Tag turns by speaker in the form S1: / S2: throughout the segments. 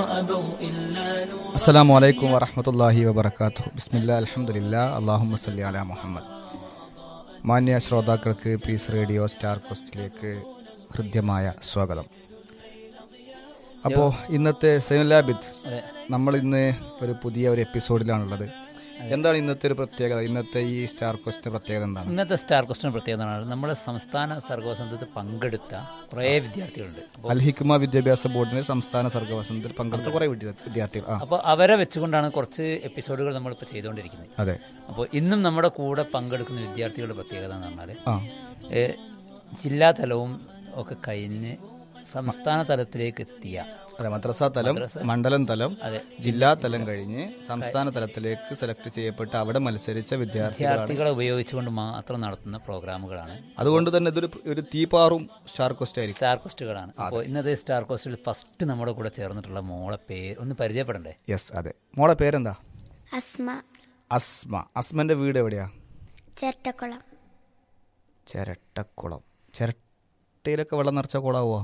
S1: أبوا إلا نور
S2: അസ്സലാമു അലൈക്കും വറഹമത്തല്ലാഹി വബർക്കാത്തു ബിസ്മില്ല അലഹമുല്ല അള്ളാഹു സല്ലി അല മുഹമ്മദ് മാന്യ ശ്രോതാക്കൾക്ക് പീസ് റേഡിയോ സ്റ്റാർ കോസ്റ്റിലേക്ക് ഹൃദ്യമായ സ്വാഗതം അപ്പോൾ ഇന്നത്തെ സെമിലാബിദ് നമ്മൾ ഇന്ന് ഒരു പുതിയ ഒരു എപ്പിസോഡിലാണുള്ളത് എന്താണ് ഇന്നത്തെ ഒരു പ്രത്യേകത ഇന്നത്തെ ഈ സ്റ്റാർ കോസ്റ്റിന്റെ പ്രത്യേകത എന്താണ്
S3: ഇന്നത്തെ സ്റ്റാർ ക്വസ്റ്റിന് പ്രത്യേകത ആണ് നമ്മുടെ സംസ്ഥാന സർഗവസന്തത്തിൽ പങ്കെടുത്ത കുറേ വിദ്യാർത്ഥികളുണ്ട്
S2: അൽ ഹിക്മ വിദ്യാഭ്യാസ ബോർഡിന്റെ സംസ്ഥാന സർഗവസനത്തിൽ പങ്കെടുത്ത കുറേ വിദ്യ- വിദ്യാർത്ഥികൾ ആ
S3: അപ്പോൾ അവരെ വെച്ചുകൊണ്ടാണ് കുറച്ച് എപ്പിസോഡുകൾ നമ്മളിപ്പോൾ ചെയ്തുകൊണ്ടിരിക്കുന്നത്
S2: അതെ
S3: അപ്പോൾ ഇന്നും നമ്മുടെ കൂടെ പങ്കെടുക്കുന്ന വിദ്യാർത്ഥികളുടെ പ്രത്യേകത എന്ന് പറഞ്ഞാൽ
S2: ആ
S3: ഏ, ജില്ലാ തലവും ഒക്കെ കഴിഞ്ഞ് സംസ്ഥാന തലത്തിലേക്ക് എത്തിയ
S2: അതെ മദ്രസ തലം മണ്ഡലം തലം
S3: അതെ.
S2: ജില്ലാ തലം കഴിഞ്ഞ് സംസ്ഥാന തലത്തിലേക്ക് സെലക്ട് ചെയ്യപ്പെട്ട് അവിടെ മത്സരിച്ച വിദ്യാർത്ഥികളാണ്
S3: വിദ്യാർത്ഥികളെ ഉപയോഗിച്ചുകൊണ്ട് മാത്രം നടത്തുന്ന പ്രോഗ്രാമുകളാണ്
S2: അതുകൊണ്ട് തന്നെ ഇതൊരു ഒരു തീപാറും സ്റ്റാർ കോസ്റ്റ് ആയിരിക്കും
S3: സ്റ്റാർ ക്വസ്റ്റുകളാണ് അപ്പോൾ ഇന്നത്തെ സ്റ്റാർ ക്വസ്റ്റിൽ ഫസ്റ്റ് നമ്മുടെ കൂടെ ചേർന്നിട്ടുള്ള മോളെ പേര് ഒന്ന് പരിചയപ്പെടണ്ടേ
S2: യെസ് അതെ മോളെ പേരെന്താ
S4: അസ്മ
S2: അസ്മ അസ്മന്റെ വീട് എവിടെയാ
S4: ചിരട്ടക്കുളം
S2: ചിരട്ടക്കുളം ചിരട്ടയിലൊക്കെ വെള്ളം നിറച്ച കുളാവോ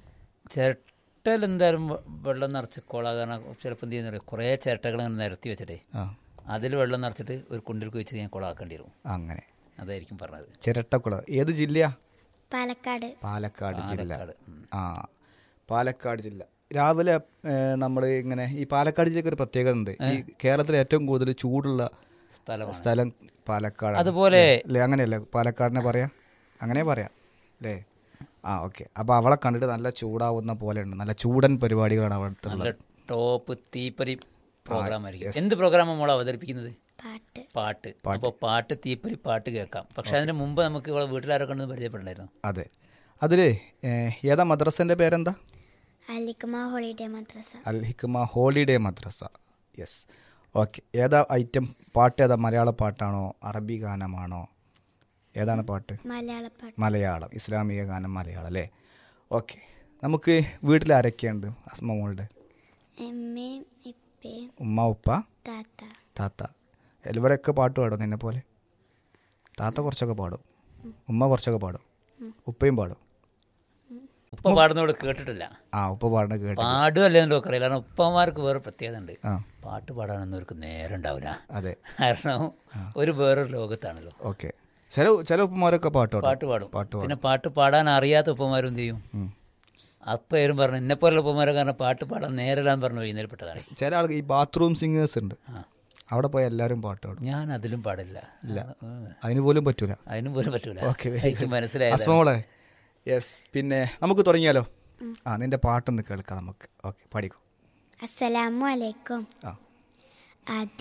S3: ചിരട്ടയിൽ എന്തായാലും വെ- വെള്ളം നിറച്ച് കോള കാരണം ചിലപ്പോൾ എന്ത് ചെയ്യുന്ന കുറേ ചിരട്ടകൾ ഇങ്ങനെ നിരത്തി വെച്ചിട്ടേ
S2: ആ
S3: അതിൽ വെള്ളം നിറച്ചിട്ട് ഒരു കുണ്ടിൽ കുഴിച്ച് ഞാൻ കുളമാക്കേണ്ടി വരും
S2: അങ്ങനെ
S3: അതായിരിക്കും പറഞ്ഞത്
S2: ചിരട്ടക്കുളം ഏത് ജില്ലയാ
S4: പാലക്കാട്
S2: പാലക്കാട് ജില്ല
S3: പാലക്കാട്. ഉം.
S2: ആ പാലക്കാട് ജില്ല രാവിലെ നമ്മൾ ഇങ്ങനെ ഈ പാലക്കാട് ജില്ലയ്ക്ക് ഒരു പ്രത്യേകത ഉണ്ട് ഈ കേരളത്തിലെ ഏറ്റവും കൂടുതൽ ചൂടുള്ള
S3: സ്ഥലമാണ്
S2: സ്ഥലം പാലക്കാട്
S3: അതുപോലെ
S2: അല്ലേ അങ്ങനെയല്ലേ പാലക്കാടിനെ പറയാ അങ്ങനെ പറയാം അല്ലേ ആ ഓക്കെ അപ്പോൾ അവളെ കണ്ടിട്ട് നല്ല ചൂടാവുന്ന പോലെ ഉണ്ട് നല്ല ചൂടൻ പരിപാടികളാണ് അവിടുത്തെ
S3: നല്ല
S2: ഉള്ളത്
S3: ടോപ്പ് തീപ്പരി പ്രോഗ്രാം ആയിരിക്കും എന്ത് പ്രോഗ്രാമാണ് മോൾ അവതരിപ്പിക്കുന്നത്
S4: പാട്ട്
S3: പാട്ട് അപ്പോൾ പാട്ട് തീപ്പരി പാട്ട് കേൾക്കാം പക്ഷെ അതിന് മുമ്പ് നമുക്ക് ഇവിടെ വീട്ടിലാരൊക്കെ ഉണ്ടെന്ന് പരിചയപ്പെടണ്ടായിരുന്നു
S2: അതെ അതിലേ ഏഹ്, ഏതാ മദ്രസൻ്റെ പേരെന്താ
S4: അലിക്കുമ ഹോളിഡേ മദ്രസ
S2: അൽ ഹിക്മ ഹോളിഡേ മദ്രസ യെസ് ഓക്കെ ഏതാ ഐറ്റം പാട്ട് ഏതാ മലയാള പാട്ടാണോ അറബി ഗാനമാണോ ഏതാണ് പാട്ട്
S4: മലയാള പാട്ട്
S2: മലയാളം ഇസ്ലാമിക ഗാനം മലയാളം അല്ലേ ഓക്കെ നമുക്ക് വീട്ടിൽ ആരൊക്കെയുണ്ട് അസ്മ മോളുടെ
S4: എമ്മയും ഇപ്പയും
S2: ഉമ്മ ഉപ്പ
S4: താത്ത
S2: താത്ത ഇവരൊക്കെ പാട്ട് പാടും നിന്നെ പോലെ താത്ത കുറച്ചൊക്കെ പാടും ഉമ്മ കുറച്ചൊക്കെ പാടും ഉപ്പയും പാടും
S3: ഉപ്പ പാടുന്നവിടെ കേട്ടിട്ടില്ല
S2: ആ ഉപ്പ പാടുന്ന കേട്ട്
S3: പാടുമല്ലേ എന്നൊക്കെ അറിയില്ല കാരണം ഉപ്പമാർക്ക് വേറെ പ്രത്യേകത ഉണ്ട്
S2: ആ
S3: പാട്ട് പാടാനൊന്നും അവർക്ക് നേരം ഉണ്ടാവില്ല
S2: അതെ
S3: കാരണം ഒരു വേറൊരു ലോകത്താണല്ലോ
S2: ഓക്കെ ചില ചില ഉപ്പമാരൊക്കെ പാട്ട് പാടും
S3: പാട്ട് പാടും
S2: പാട്ട് പാടും
S3: പിന്നെ പാട്ട് പാടാൻ അറിയാത്ത ഉപ്പമാരും എന്ത് ചെയ്യും
S2: ഉം.
S3: അപ്പേരും പറഞ്ഞു എന്നെ പോലുള്ള ഉപ്പമാരെ കാരണം പാട്ട് പാടാൻ നേരിടാന്ന് പറഞ്ഞു വൈകുന്നേരപ്പെട്ടതാണ്
S2: ചില ആൾക്ക് ഈ ബാത്റൂം സിംഗേഴ്സ് ഉണ്ട്
S3: ആ.
S2: അവിടെ പോയി എല്ലാവരും പാട്ട് പാടും
S3: ഞാൻ അതിലും പാടില്ല ഉം.
S2: അതിന് പോലും പറ്റൂല
S3: അതിനും പോലും പറ്റൂല
S2: ഓക്കെ
S3: എനിക്ക് മനസ്സിലായത്
S2: അസ്മോളെ യെസ് പിന്നെ നമുക്ക് തുടങ്ങിയാലോ ആ നിന്റെ പാട്ടൊന്ന് കേൾക്കാം നമുക്ക് ഓക്കെ പാടിക്കോ
S4: അസ്സലാമു അലൈക്കും
S2: ആ
S4: ആദ്യം